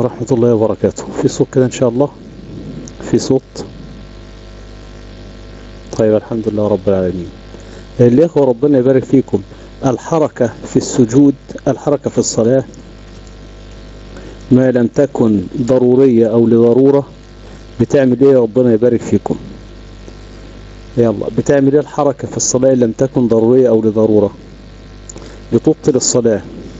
ورحمة الله وبركاته في صوت كده إن شاء الله في صوت طيب الحمد لله رب العالمين الإخوة ربنا يبارك فيكم الحركة في السجود الحركة في الصلاة ما لم تكن ضرورية أو لضرورة بتعمل إيه ربنا يبارك فيكم يلا بتعمل إيه الحركة في الصلاة إن لم تكن ضرورية أو لضرورة بتبطل الصلاة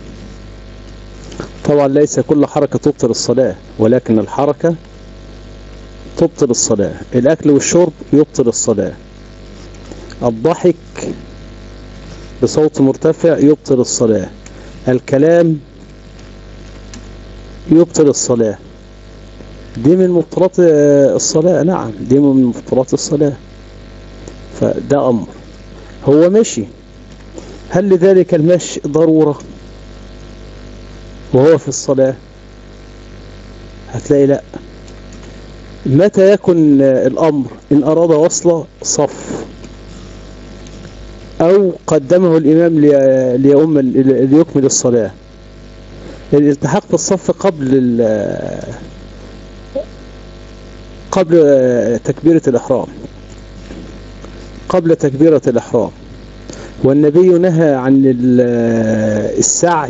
طبعا ليس كل حركة تبطل الصلاة ولكن الحركة تبطل الصلاة الأكل والشرب يبطل الصلاة الضحك بصوت مرتفع يبطل الصلاة الكلام يبطل الصلاة دي من مبطلات الصلاة نعم دي من مبطلات الصلاة فده أمر هو مشي هل لذلك المشي ضرورة وهو في الصلاة هتلاقي لا متى يكن الأمر إن أراد وصل صف أو قدمه الإمام ليؤم ليكمل الصلاة الالتحاق في الصف قبل قبل تكبيرة الإحرام قبل تكبيرة الإحرام والنبي نهى عن السعي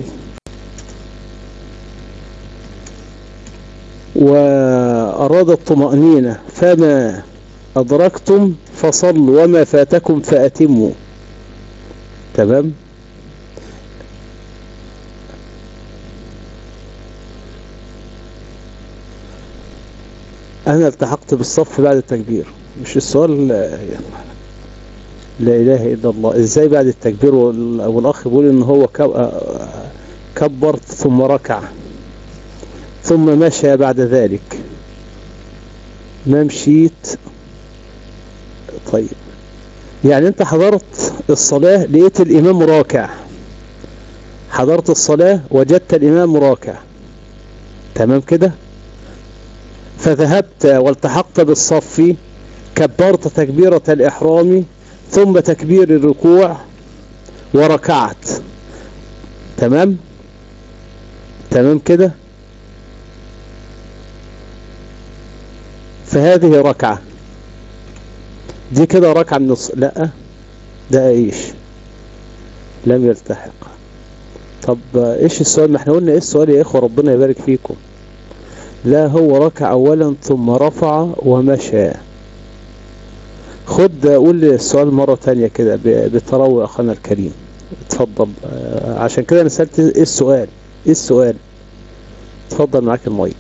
وأراد الطمأنينة فما أدركتم فصلوا وما فاتكم فأتموا تمام أنا التحقت بالصف بعد التكبير مش السؤال لا إله إلا الله إزاي بعد التكبير والأخ بيقول إن هو كبر ثم ركع ثم مشى بعد ذلك ما مشيت طيب يعني انت حضرت الصلاة لقيت الامام راكع حضرت الصلاة وجدت الامام راكع تمام كده فذهبت والتحقت بالصف كبرت تكبيرة الاحرام ثم تكبير الركوع وركعت تمام تمام كده فهذه ركعة دي كده ركعة من الص... لا ده ايش لم يلتحق طب ايش السؤال ما احنا قلنا ايه السؤال يا اخوة ربنا يبارك فيكم لا هو ركع اولا ثم رفع ومشى خد قول لي السؤال مرة تانية كده بتروي اخانا الكريم اتفضل عشان كده انا سألت ايه السؤال ايه السؤال اتفضل معاك المايك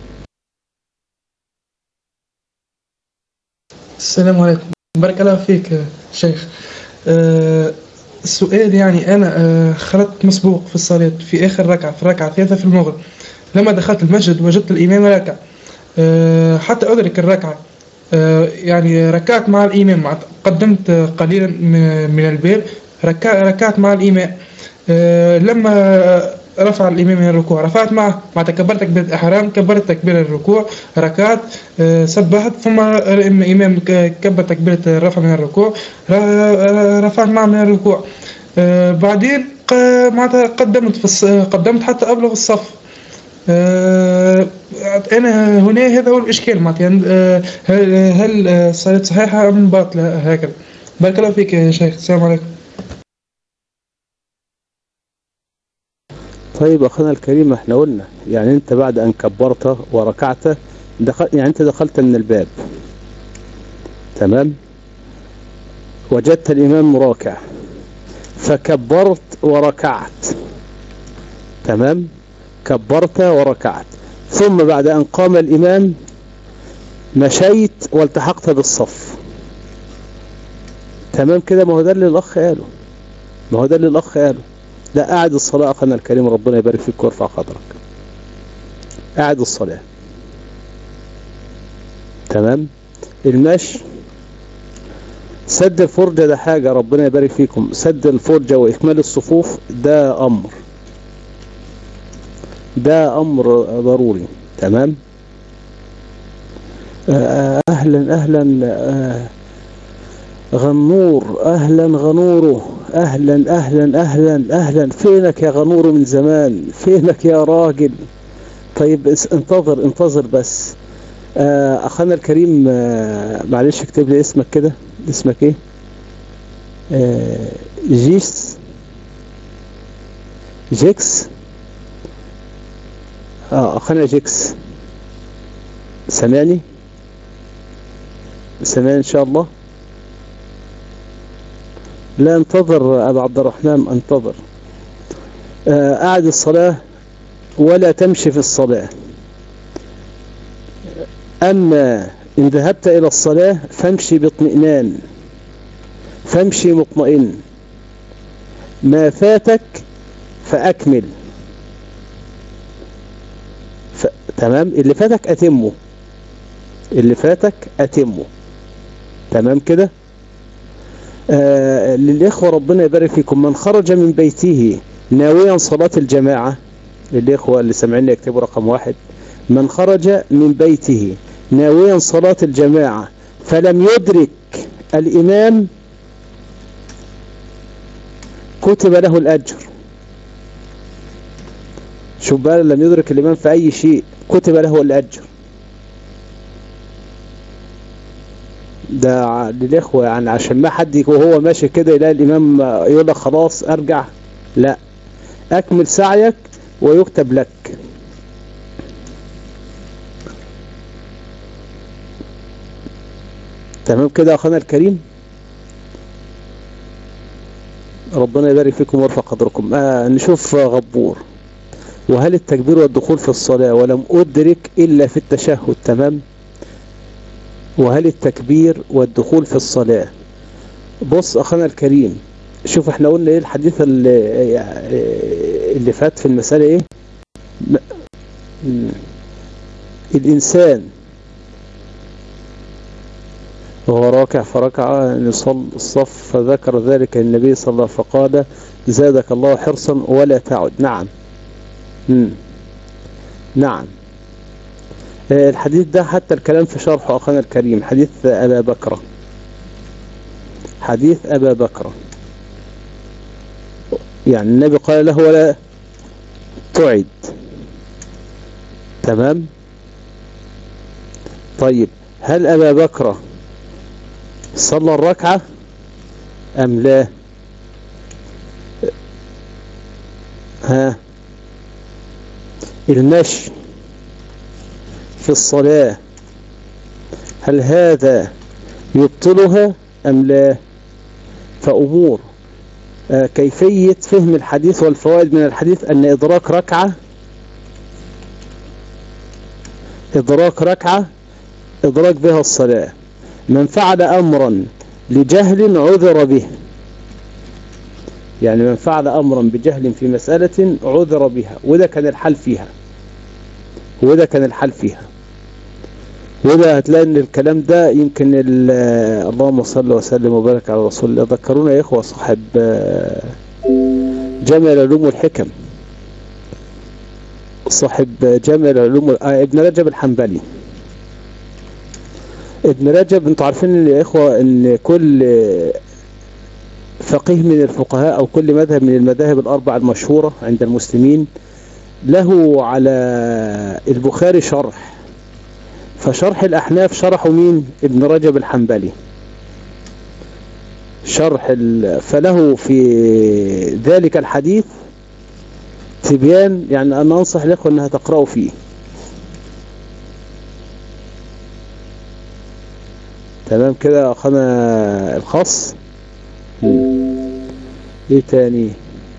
السلام عليكم بارك الله فيك شيخ أه السؤال يعني أنا أه خرجت مسبوق في الصلاة في آخر ركعة في ركعة ثالثة في المغرب لما دخلت المسجد وجدت الإمام راكع أه حتى أدرك الركعة أه يعني ركعت مع الإمام قدمت قليلا من البال ركع ركعت مع الإمام أه لما رفع الإمام من الركوع رفعت معه مع تكبرت تكبيرة الإحرام كبرت تكبيرة الركوع ركعت سبحت ثم الإمام كبر تكبيرة الرفع من الركوع رفعت معه من الركوع بعدين معناتها قدمت في قدمت حتى أبلغ الصف أنا هنا هذا هو الإشكال معناتها هل الصلاة صحيحة أم باطلة هكذا بارك الله فيك يا شيخ السلام عليكم طيب أخنا الكريم احنا قلنا يعني انت بعد ان كبرت وركعت دخل يعني انت دخلت من الباب تمام وجدت الامام راكع فكبرت وركعت تمام كبرت وركعت ثم بعد ان قام الامام مشيت والتحقت بالصف تمام كده ما هو ده اللي الاخ قاله ما هو ده اللي الاخ قاله لا قاعد الصلاة أخنا الكريم ربنا يبارك فيك ويرفع قدرك قاعد الصلاة تمام المشي سد الفرجة ده حاجة ربنا يبارك فيكم سد الفرجة وإكمال الصفوف ده أمر ده أمر ضروري تمام أهلا أهلا غنور أهلا غنوره أهلا أهلا أهلا أهلا فينك يا غنور من زمان فينك يا راجل طيب اس- انتظر انتظر بس آه، اخانا الكريم آه، معلش اكتب لي اسمك كده اسمك ايه آه، جيس جيكس اه اخانا جيكس سامعني سامعني ان شاء الله لا انتظر ابو عبد الرحمن انتظر آه، قاعد الصلاة ولا تمشي في الصلاة أما إن ذهبت إلى الصلاة فامشي باطمئنان فامشي مطمئن ما فاتك فأكمل ف... تمام اللي فاتك أتمه اللي فاتك أتمه تمام كده آه للإخوة ربنا يبارك فيكم من خرج من بيته ناويا صلاة الجماعة للإخوة اللي سمعنا يكتبوا رقم واحد من خرج من بيته ناويا صلاة الجماعة فلم يدرك الإمام كتب له الأجر شوف بقى لم يدرك الإمام في أي شيء كتب له الأجر ده ع- للإخوة يعني عشان ما حد يك- وهو ماشي كده يلاقي الإمام يقول لك خلاص أرجع لا أكمل سعيك ويكتب لك تمام كده يا أخانا الكريم ربنا يبارك فيكم ويرفع قدركم آه نشوف غبور وهل التكبير والدخول في الصلاة ولم أدرك إلا في التشهد تمام وهل التكبير والدخول في الصلاة بص أخانا الكريم شوف احنا قلنا ايه الحديث اللي, اللي فات في المسألة ايه م- م- الإنسان وهو راكع فركع يصل الصف فذكر ذلك النبي صلى الله عليه وسلم فقال زادك الله حرصا ولا تعد نعم مم. نعم آه، الحديث ده حتى الكلام في شرحه أخانا الكريم حديث أبا بكر حديث أبا بكر يعني النبي قال له ولا تعد تمام طيب هل أبا بكر صلى الركعة أم لا ها المشي في الصلاة هل هذا يبطلها أم لا فأمور آه، كيفية فهم الحديث والفوائد من الحديث أن إدراك ركعة إدراك ركعة إدراك بها الصلاة من فعل أمرا لجهل عذر به يعني من فعل أمرا بجهل في مسألة عذر بها وده كان الحل فيها وده كان الحل فيها وده هتلاقي ان الكلام ده يمكن ال- اللهم صل وسلم وبارك على رسول الله ذكرونا يا اخوه صاحب آه، جامع العلوم والحكم صاحب جامع العلوم وال- آه، ابن رجب الحنبلي ابن رجب انتوا عارفين ان يا اخوه ان كل فقيه من الفقهاء او كل مذهب من المذاهب الاربع المشهوره عند المسلمين له على البخاري شرح فشرح الأحناف شرحه مين ابن رجب الحنبلي شرح ال... فله في ذلك الحديث تبيان يعني أنا أنصح الإخوة أنها تقرأوا فيه تمام كده أخذنا الخاص مم. ايه تاني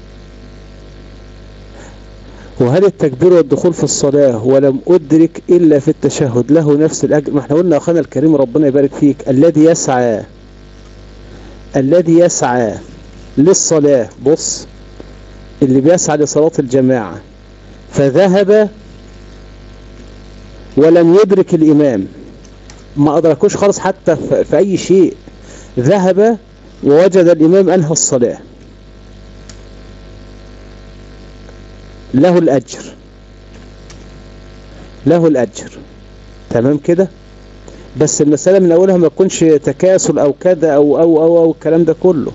وهل التكبير والدخول في الصلاة ولم أدرك إلا في التشهد له نفس الأجر ما احنا قلنا أخانا الكريم ربنا يبارك فيك الذي يسعى الذي يسعى للصلاة بص اللي بيسعى لصلاة الجماعة فذهب ولم يدرك الإمام ما أدركوش خالص حتى في في أي شيء ذهب ووجد الإمام أنهى الصلاة له الأجر له الأجر تمام كده بس المسألة من أولها ما تكونش تكاسل أو كذا أو أو أو, أو الكلام ده كله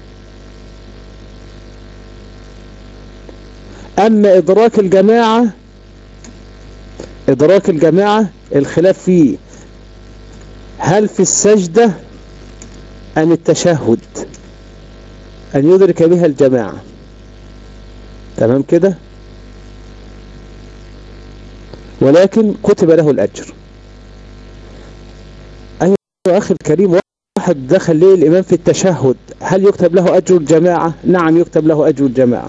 أما إدراك الجماعة إدراك الجماعة الخلاف فيه هل في السجدة أم التشهد أن يدرك بها الجماعة تمام كده ولكن كتب له الأجر أيها أخي الكريم واحد دخل ليه الإمام في التشهد هل يكتب له أجر الجماعة نعم يكتب له أجر الجماعة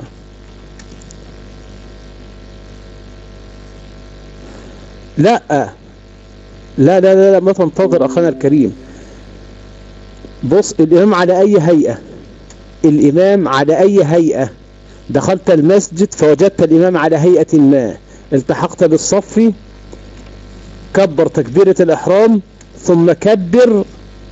لا لا لا لا, لا ما تنتظر أخانا الكريم بص الإمام على أي هيئة الإمام على أي هيئة دخلت المسجد فوجدت الإمام على هيئة ما التحقت بالصف كبر تكبيرة الإحرام ثم كبر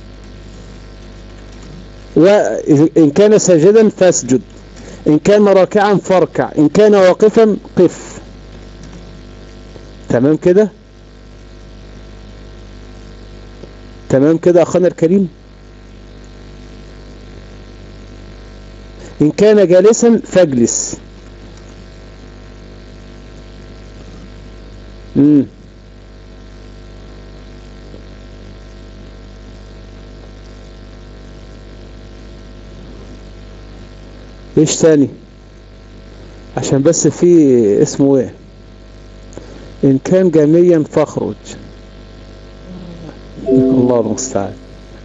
وإن كان ساجدا فاسجد إن كان راكعا فاركع إن كان واقفا قف تمام كده تمام كده أخانا الكريم إن كان جالسا فاجلس مم. ايش تاني عشان بس في اسمه ايه ان كان جاميا فاخرج الله المستعان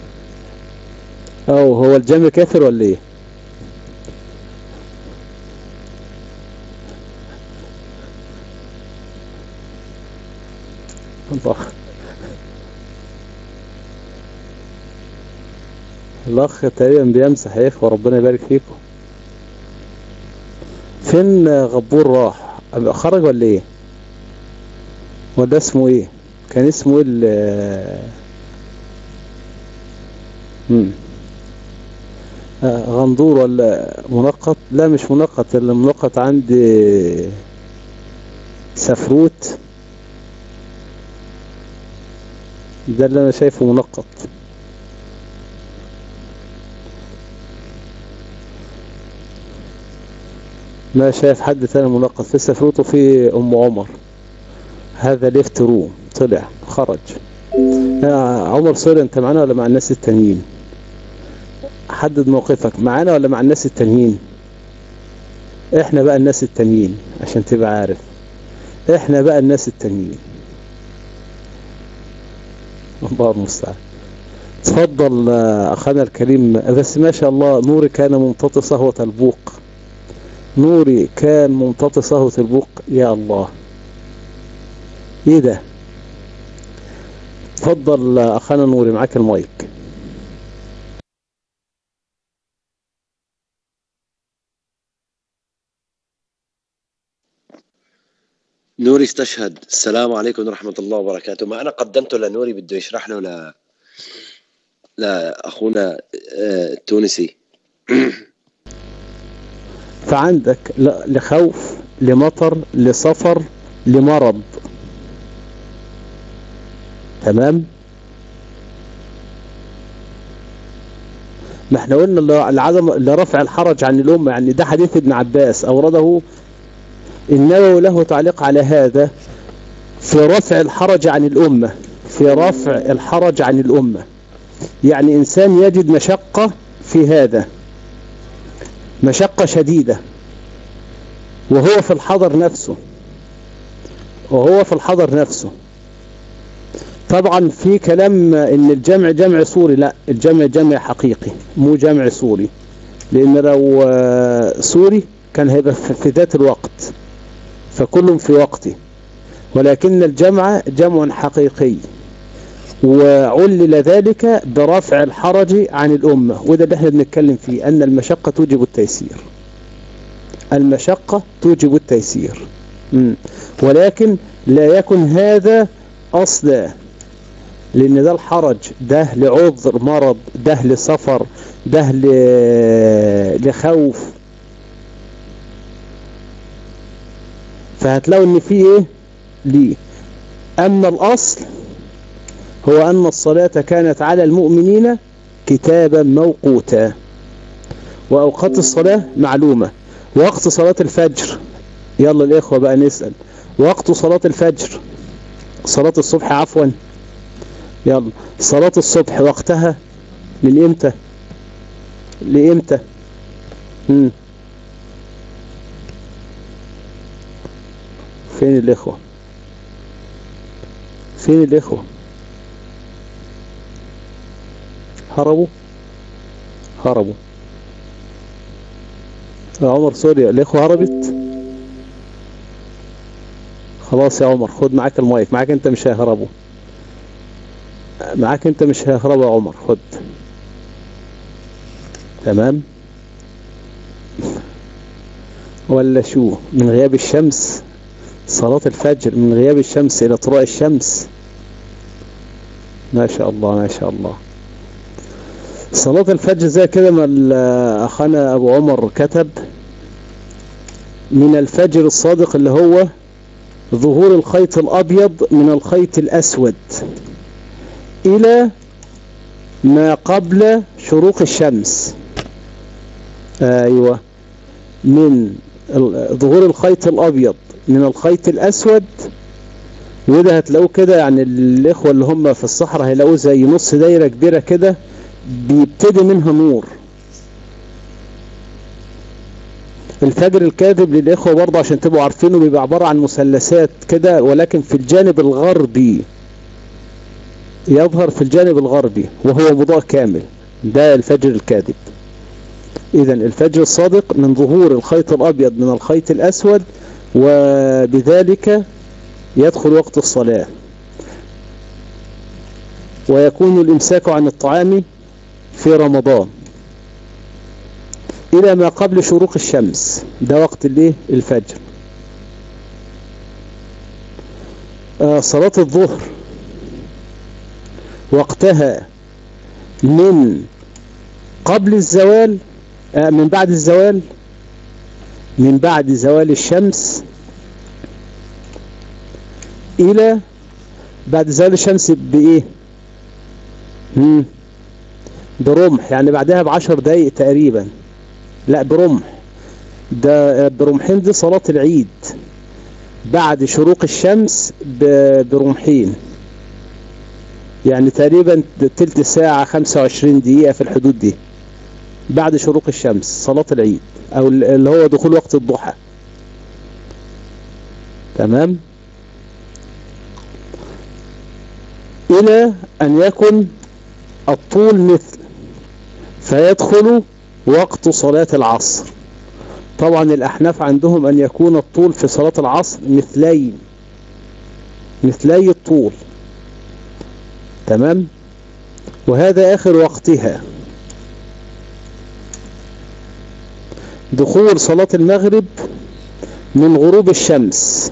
او هو الجامع كافر ولا ايه الله الاخ تقريبا بيمسح يا اخوه ربنا يبارك فيكم فين غبور راح خرج ولا ايه ولا اسمه ايه كان اسمه ايه ال مم. آه غندور ولا منقط لا مش منقط المنقط عندي سفروت ده اللي انا شايفه منقط ما شايف حد تاني منقط في سفروت وفي ام عمر هذا ليفت روم طلع خرج يا عمر سوري انت معانا ولا مع الناس التانيين حدد موقفك معانا ولا مع الناس التانيين احنا بقى الناس التانيين عشان تبقى عارف احنا بقى الناس التانيين الله المستعان تفضل اخانا الكريم بس ما شاء الله نوري كان ممتطي صهوة البوق نوري كان ممتطي صهوة البوق يا الله ايه ده تفضل اخانا نوري معاك المايك نوري استشهد السلام عليكم ورحمة الله وبركاته ما أنا قدمته لنوري بده يشرح له ل لأخونا التونسي فعندك لخوف لمطر لسفر لمرض تمام ما احنا قلنا العدم لرفع الحرج عن الأمة يعني ده حديث ابن عباس أورده النووي له تعليق على هذا في رفع الحرج عن الأمة في رفع الحرج عن الأمة يعني إنسان يجد مشقة في هذا مشقة شديدة وهو في الحضر نفسه وهو في الحضر نفسه طبعا في كلام ان الجمع جمع صوري لا الجمع جمع حقيقي مو جمع صوري لان لو صوري كان هيبقى في ذات الوقت فكل في وقته ولكن الجمع جمع حقيقي وعلل ذلك برفع الحرج عن الأمة وده اللي احنا بنتكلم فيه أن المشقة توجب التيسير المشقة توجب التيسير م. ولكن لا يكن هذا أصلا لأن ده الحرج ده لعذر مرض ده لسفر ده لخوف فهتلاقوا ان في ايه ليه اما الاصل هو ان الصلاة كانت على المؤمنين كتابا موقوتا واوقات الصلاة معلومة وقت صلاة الفجر يلا الاخوة بقى نسأل وقت صلاة الفجر صلاة الصبح عفوا يلا صلاة الصبح وقتها من امتى لامتى مم. فين الاخوة فين الاخوة هربوا هربوا يا عمر سوري الاخوة هربت خلاص يا عمر خد معاك المايك معاك انت مش هيهربوا معاك انت مش هيهربوا يا عمر خد تمام ولا شو من غياب الشمس صلاة الفجر من غياب الشمس إلى طلوع الشمس ما شاء الله ما شاء الله صلاة الفجر زي كده ما أخانا أبو عمر كتب من الفجر الصادق اللي هو ظهور الخيط الأبيض من الخيط الأسود إلى ما قبل شروق الشمس أيوة من ظهور الخيط الأبيض من الخيط الأسود وده هتلاقوه كده يعني الإخوة اللي هم في الصحراء هيلاقوه زي نص دايرة كبيرة كده بيبتدي منها نور الفجر الكاذب للإخوة برضه عشان تبقوا عارفينه بيبقى عبارة عن مثلثات كده ولكن في الجانب الغربي يظهر في الجانب الغربي وهو مضاء كامل ده الفجر الكاذب إذا الفجر الصادق من ظهور الخيط الأبيض من الخيط الأسود وبذلك يدخل وقت الصلاة ويكون الإمساك عن الطعام في رمضان إلى ما قبل شروق الشمس ده وقت الايه الفجر آه صلاة الظهر وقتها من قبل الزوال آه من بعد الزوال من بعد زوال الشمس إلى بعد زوال الشمس بإيه مم. برمح يعني بعدها بعشر دقايق تقريبا لا برمح ده برمحين دي صلاة العيد بعد شروق الشمس برمحين يعني تقريبا تلت ساعة 25 دقيقة في الحدود دي بعد شروق الشمس صلاة العيد او اللي هو دخول وقت الضحى تمام الى ان يكن الطول مثل فيدخل وقت صلاة العصر طبعا الأحناف عندهم أن يكون الطول في صلاة العصر مثلين مثلي الطول تمام وهذا آخر وقتها دخول صلاة المغرب من غروب الشمس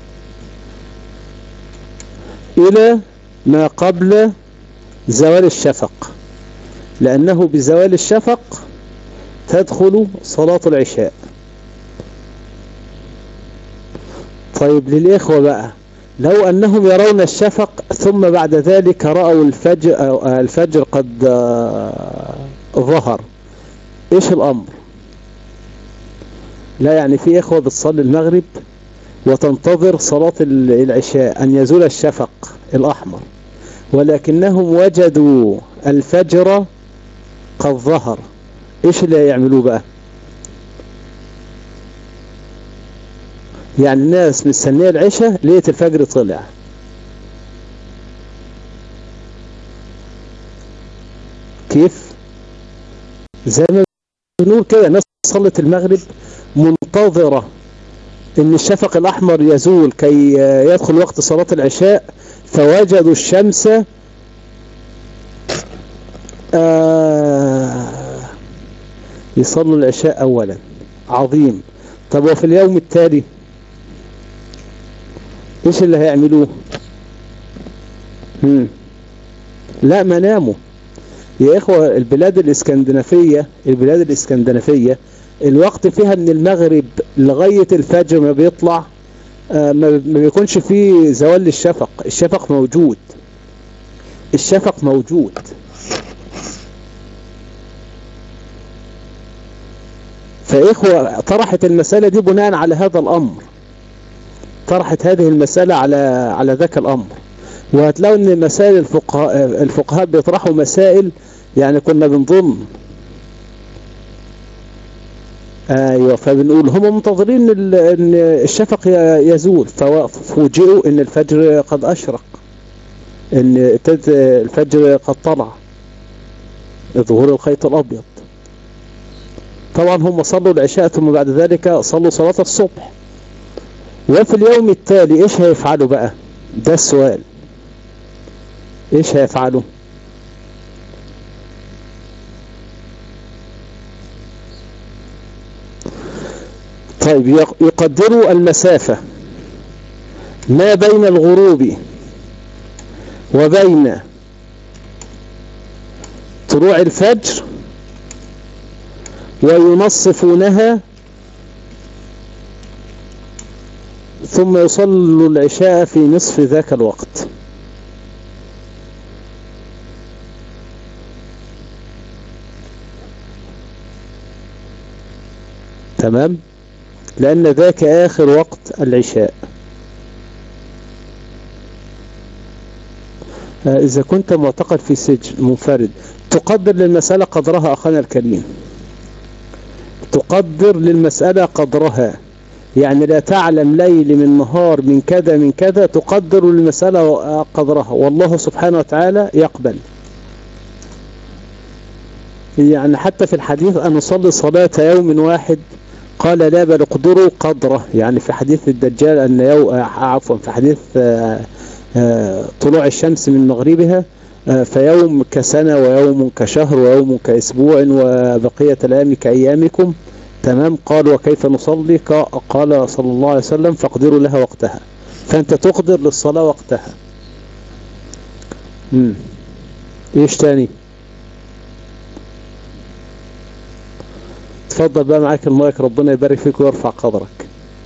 إلى ما قبل زوال الشفق لأنه بزوال الشفق تدخل صلاة العشاء طيب للإخوة بقى لو أنهم يرون الشفق ثم بعد ذلك رأوا الفجر, الفجر قد ظهر إيش الأمر لا يعني في إخوة بتصلي المغرب وتنتظر صلاة العشاء أن يزول الشفق الأحمر ولكنهم وجدوا الفجر قد ظهر ايش اللي هيعملوه بقى يعني الناس مستنيه العشاء لقيت الفجر طلع كيف زي ما بنقول كده الناس صلت المغرب منتظرة ان الشفق الاحمر يزول كي يدخل وقت صلاة العشاء فوجدوا الشمس آه يصلوا العشاء اولا عظيم طب وفي اليوم التالي ايش اللي هيعملوه مم. لا ما ناموا يا اخوة البلاد الاسكندنافية البلاد الاسكندنافية الوقت فيها من المغرب لغاية الفجر ما بيطلع آه ما بيكونش فيه زوال للشفق الشفق موجود الشفق موجود فإخوة طرحت المسألة دي بناء على هذا الأمر طرحت هذه المسألة على على ذاك الأمر وهتلاقوا ان مسائل الفقهاء الفقهاء بيطرحوا مسائل يعني كنا بنظن ايوه فبنقول هم منتظرين ال- ان الشفق ي- يزول ففوجئوا ان الفجر قد اشرق ان ابتدى الفجر قد طلع ظهور الخيط الابيض طبعا هم صلوا العشاء ثم بعد ذلك صلوا صلاة الصبح وفي اليوم التالي ايش هيفعلوا بقى ده السؤال ايش هيفعلوا طيب يق- يقدروا المسافة ما بين الغروب وبين طلوع الفجر وينصفونها ثم يصلوا العشاء في نصف ذاك الوقت تمام لأن ذاك آخر وقت العشاء آه، إذا كنت معتقد في سجن منفرد تقدر للمسألة قدرها أخانا الكريم تقدر للمسألة قدرها يعني لا تعلم ليل من نهار من كذا من كذا تقدر للمسألة قدرها والله سبحانه وتعالى يقبل يعني حتى في الحديث أن نصلي صلاة يوم واحد قال لا بل اقدروا قدره يعني في حديث الدجال أن يو... آه، عفوا في حديث آه، آه، طلوع الشمس من مغربها آه، فيوم كسنة ويوم كشهر ويوم كأسبوع وبقية الأيام كأيامكم تمام قال وكيف نصلي ق- قال صلى الله عليه وسلم فاقدروا لها وقتها فأنت تقدر للصلاة وقتها مم. ايش تاني تفضل بقى معاك المايك ربنا يبارك فيك ويرفع قدرك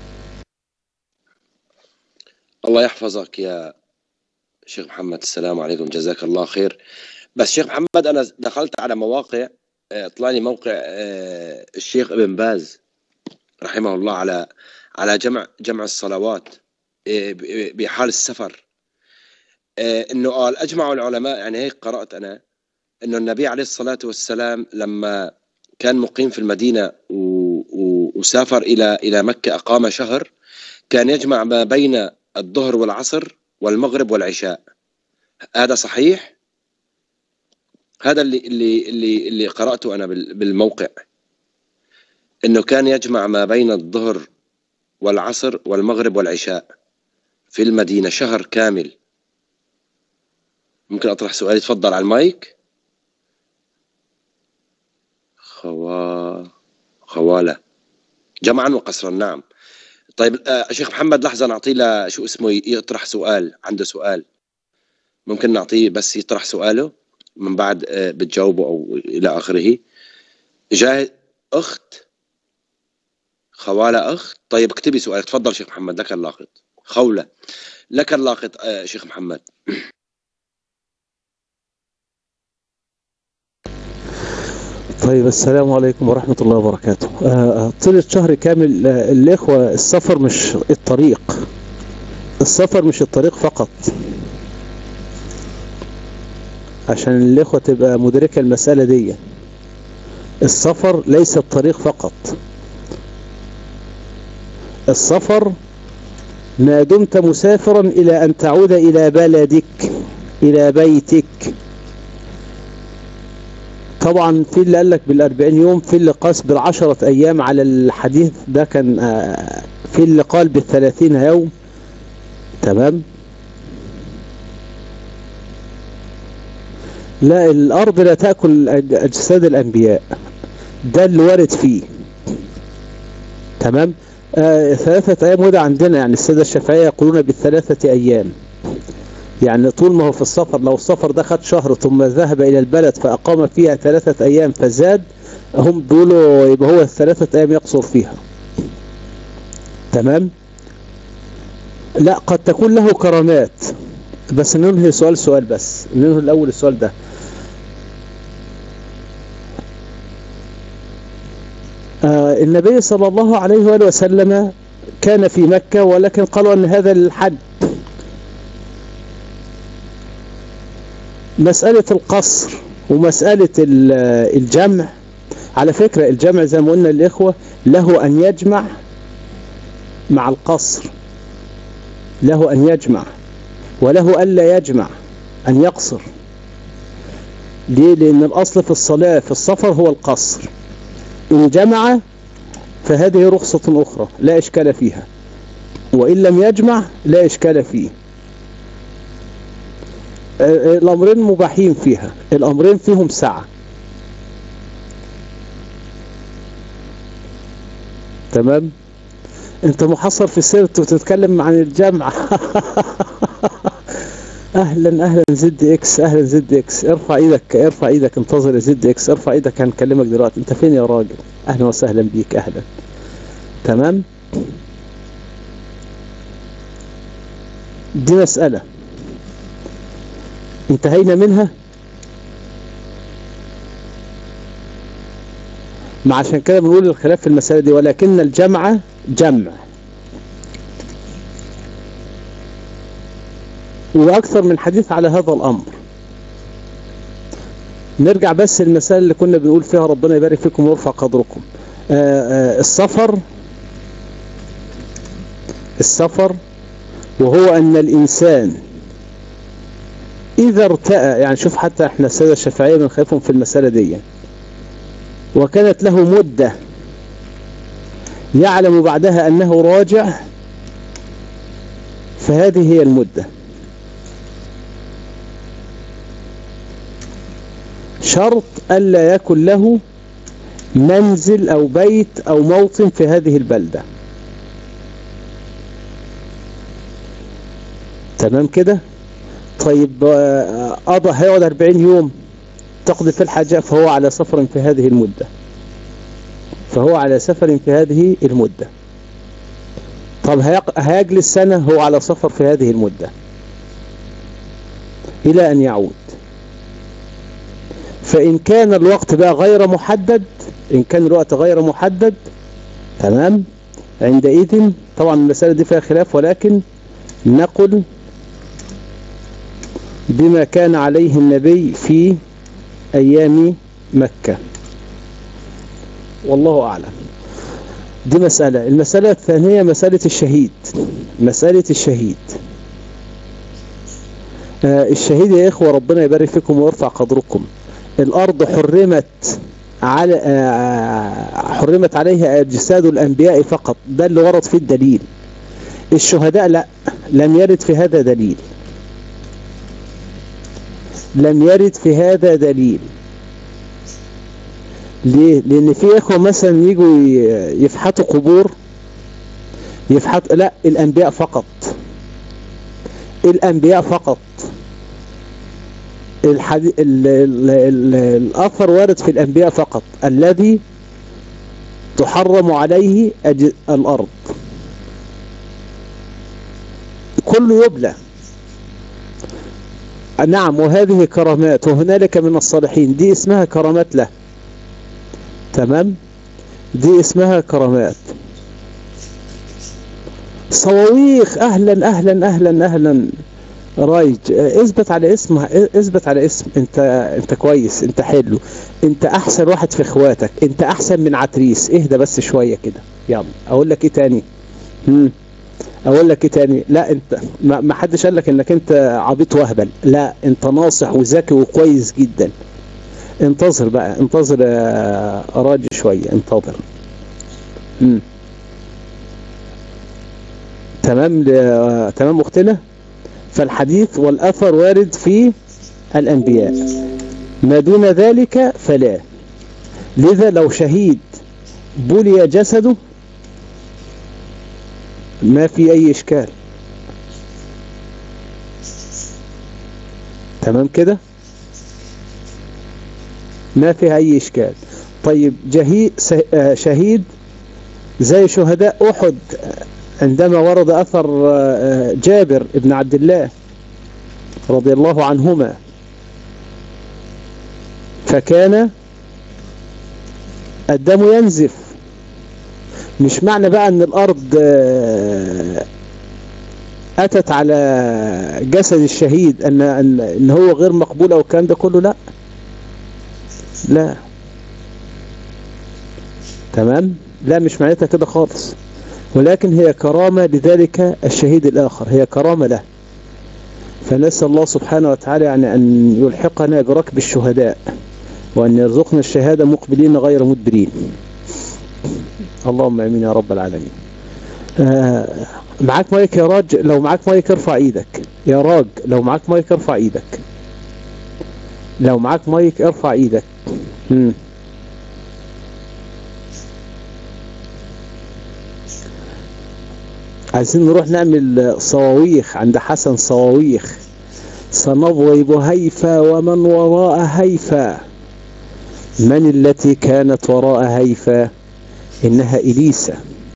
الله يحفظك يا شيخ محمد السلام عليكم جزاك الله خير بس شيخ محمد انا دخلت على مواقع آه، طلع لي موقع آه، الشيخ ابن باز رحمه الله على على جمع جمع الصلوات آه، ب- بحال السفر آه، انه قال اجمع العلماء يعني هيك قرات انا انه النبي عليه الصلاه والسلام لما كان مقيم في المدينه و... و... وسافر الى الى مكه اقام شهر كان يجمع ما بين الظهر والعصر والمغرب والعشاء هذا صحيح هذا اللي اللي اللي اللي قراته انا بال- بالموقع انه كان يجمع ما بين الظهر والعصر والمغرب والعشاء في المدينه شهر كامل ممكن اطرح سؤالي تفضل على المايك خوا خوالة جمعا وقصرا نعم طيب آه شيخ محمد لحظة نعطيه ل- شو اسمه يطرح سؤال عنده سؤال ممكن نعطيه بس يطرح سؤاله من بعد آه بتجاوبه أو إلى آخره جاهز أخت خوالة أخت طيب اكتبي سؤالك تفضل شيخ محمد لك اللاقط خولة لك اللاقط آه شيخ محمد طيب السلام عليكم ورحمة الله وبركاته آه، طيلة شهر كامل آه، الإخوة السفر مش الطريق السفر مش الطريق فقط عشان الإخوة تبقى مدركة المسألة دي السفر ليس الطريق فقط السفر ما دمت مسافرا إلى أن تعود إلى بلدك إلى بيتك طبعا في اللي قال لك بالأربعين يوم في اللي قاس بالعشرة أيام على الحديث ده كان آه، في اللي قال بالثلاثين يوم تمام لا الأرض لا تأكل أج- أجساد الأنبياء ده اللي وارد فيه تمام آه ثلاثة أيام وده عندنا يعني السادة الشافعية يقولون بالثلاثة أيام يعني طول ما هو في السفر لو السفر ده خد شهر ثم ذهب إلى البلد فأقام فيها ثلاثة أيام فزاد هم بيقولوا يبقى هو الثلاثة أيام يقصر فيها تمام لا قد تكون له كرامات بس ننهي سؤال سؤال بس ننهي الأول السؤال ده آه النبي صلى الله عليه وآله وسلم كان في مكة ولكن قالوا أن هذا الحد مسألة القصر ومسألة الجمع على فكرة الجمع زي ما قلنا للإخوة له أن يجمع مع القصر له أن يجمع وله ألا يجمع أن يقصر ليه؟ لأن الأصل في الصلاة في السفر هو القصر إن جمع فهذه رخصة أخرى لا إشكال فيها وإن لم يجمع لا إشكال فيه الأمرين مباحين فيها الأمرين فيهم سعة تمام انت محصر في سيرته وتتكلم عن الجامعة اهلا اهلا زد اكس اهلا زد اكس ارفع ايدك ارفع ايدك انتظر يا زد اكس ارفع ايدك هنكلمك دلوقتي انت فين يا راجل اهلا وسهلا بيك اهلا تمام دي مسألة انتهينا منها ما عشان كده بنقول الخلاف في المسألة دي ولكن الجمع جمع وأكثر من حديث على هذا الأمر نرجع بس المسألة اللي كنا بنقول فيها ربنا يبارك فيكم ويرفع قدركم آآ آآ السفر السفر وهو أن الإنسان إذا ارتأى يعني شوف حتى احنا السادة الشافعية بنخافهم في المسألة دي وكانت له مدة يعلم بعدها أنه راجع فهذه هي المدة شرط ألا يكن له منزل أو بيت أو موطن في هذه البلدة تمام كده طيب قضى هيقعد 40 يوم تقضي في الحاجة فهو على سفر في هذه المدة فهو على سفر في هذه المدة طب هيجلس سنة هو على سفر في هذه المدة إلى أن يعود فإن كان الوقت بقى غير محدد إن كان الوقت غير محدد تمام عندئذ طبعا المسألة دي فيها خلاف ولكن نقل بما كان عليه النبي في أيام مكة والله أعلم دي مسألة المسألة الثانية مسألة الشهيد مسألة الشهيد آه الشهيد يا إخوة ربنا يبارك فيكم ويرفع قدركم الأرض حرمت على آه حرمت عليها أجساد الأنبياء فقط ده اللي ورد فيه الدليل الشهداء لا لم يرد في هذا دليل لم يرد في هذا دليل ليه؟ لأن في إخوة مثلا يجوا يفحطوا قبور يفحط لا الأنبياء فقط الأنبياء فقط الحدي... ال... ال... ال... الأثر وارد في الأنبياء فقط الذي تحرم عليه أج... الأرض كله يبلى نعم وهذه كرامات وهنالك من الصالحين دي اسمها كرامات له تمام دي اسمها كرامات صواويخ اهلا اهلا اهلا اهلا رايج اثبت على اسم اثبت على اسم انت انت كويس انت حلو انت احسن واحد في اخواتك انت احسن من عتريس اهدى بس شوية كده يلا اقول لك ايه تاني هم. اقول لك ايه تاني لا انت ما حدش قال لك انك انت عبيط وهبل لا انت ناصح وذكي وكويس جدا انتظر بقى انتظر يا راجل شوية انتظر مم. تمام ل... تمام اختنا فالحديث والاثر وارد في الانبياء ما دون ذلك فلا لذا لو شهيد بلي جسده ما في اي اشكال تمام كده ما فيها اي اشكال طيب جهي شهيد زي شهداء احد عندما ورد اثر جابر ابن عبد الله رضي الله عنهما فكان الدم ينزف مش معنى بقى ان الارض آه، اتت على جسد الشهيد ان ان إن هو غير مقبول او الكلام ده كله لا لا تمام لا مش معناتها كده خالص ولكن هي كرامة لذلك الشهيد الآخر هي كرامة له فنسأل الله سبحانه وتعالى يعني أن يلحقنا بركب الشهداء وأن يرزقنا الشهادة مقبلين غير مدبرين اللهم امين يا رب العالمين آه معاك مايك يا راج لو معاك مايك ارفع ايدك يا راج لو معاك مايك ارفع ايدك لو معاك مايك ارفع ايدك مم. عايزين نروح نعمل صواويخ عند حسن صواويخ سنضرب هيفا ومن وراء هيفا من التي كانت وراء هيفا إنها إليسا